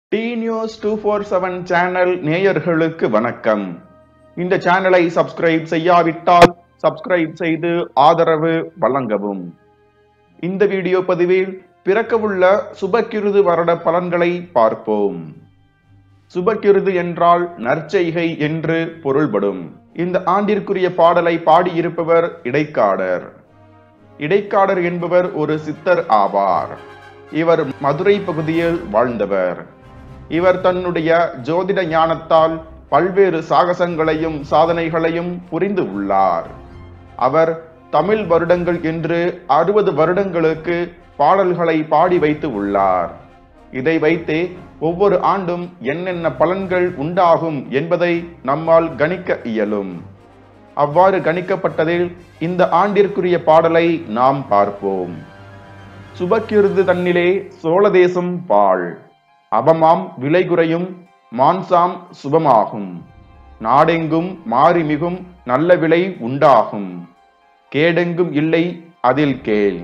D news two four seven channel நேயர்களுக்கு வணக்கம் இந்த சேனலை சப்ஸ்கிரைப் செய்யாவிட்டால் சப்ஸ்கிரைப் செய்து ஆதரவு வழங்கவும் இந்த வீடியோ பதிவில் பிறக்கவுள்ள சுபக்கிருது வருட பலன்களை பார்ப்போம் சுபக்கிருது என்றால் நற்செய்கை என்று பொருள்படும் இந்த ஆண்டிற்குரிய பாடலை பாடியிருப்பவர் இடைக்காடர் இடைக்காடர் என்பவர் ஒரு சித்தர் ஆவார் இவர் மதுரை பகுதியில் வாழ்ந்தவர் இவர் தன்னுடைய ஜோதிட ஞானத்தால் பல்வேறு சாகசங்களையும் சாதனைகளையும் புரிந்து உள்ளார் அவர் தமிழ் வருடங்கள் என்று அறுபது வருடங்களுக்கு பாடல்களை பாடி வைத்து உள்ளார் இதை வைத்தே ஒவ்வொரு ஆண்டும் என்னென்ன பலன்கள் உண்டாகும் என்பதை நம்மால் கணிக்க இயலும் அவ்வாறு கணிக்கப்பட்டதில் இந்த ஆண்டிற்குரிய பாடலை நாம் பார்ப்போம் சுபக்கிருது தன்னிலே சோழதேசம் பாழ் அவமாம் விலை குறையும் மான்சாம் சுபமாகும் நாடெங்கும் மாறிமிகும் நல்ல விலை உண்டாகும் கேடெங்கும் இல்லை அதில் கேள்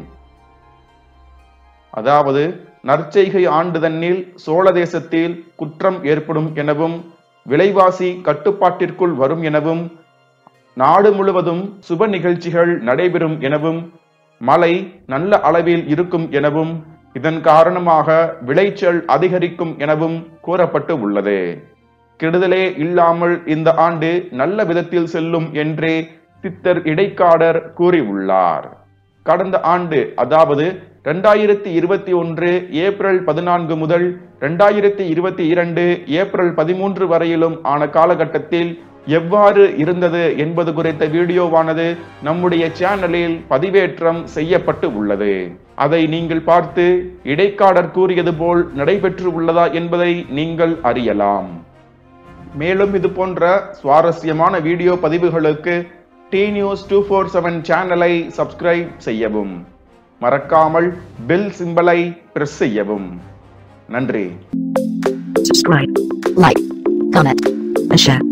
அதாவது நற்செய்கை ஆண்டு தன்னில் சோழ தேசத்தில் குற்றம் ஏற்படும் எனவும் விலைவாசி கட்டுப்பாட்டிற்குள் வரும் எனவும் நாடு முழுவதும் சுப நிகழ்ச்சிகள் நடைபெறும் எனவும் மழை நல்ல அளவில் இருக்கும் எனவும் இதன் காரணமாக விளைச்சல் அதிகரிக்கும் எனவும் கூறப்பட்டு உள்ளது கெடுதலே இல்லாமல் இந்த ஆண்டு நல்ல விதத்தில் செல்லும் என்றே சித்தர் இடைக்காடர் கூறியுள்ளார் கடந்த ஆண்டு அதாவது இரண்டாயிரத்தி இருபத்தி ஒன்று ஏப்ரல் பதினான்கு முதல் இரண்டாயிரத்தி இருபத்தி இரண்டு ஏப்ரல் பதிமூன்று வரையிலும் ஆன காலகட்டத்தில் எவ்வாறு இருந்தது என்பது குறித்த வீடியோவானது நம்முடைய சேனலில் பதிவேற்றம் செய்யப்பட்டு உள்ளது அதை நீங்கள் பார்த்து இடைக்காடர் கூறியது போல் நடைபெற்று உள்ளதா என்பதை நீங்கள் அறியலாம் மேலும் இது போன்ற சுவாரஸ்யமான வீடியோ பதிவுகளுக்கு T news two four seven சேனலை சப்ஸ்கிரைப் செய்யவும் மறக்காமல் பெல் சிம்பலை பிரஸ் செய்யவும் நன்றி subscribe, like, comment, and share.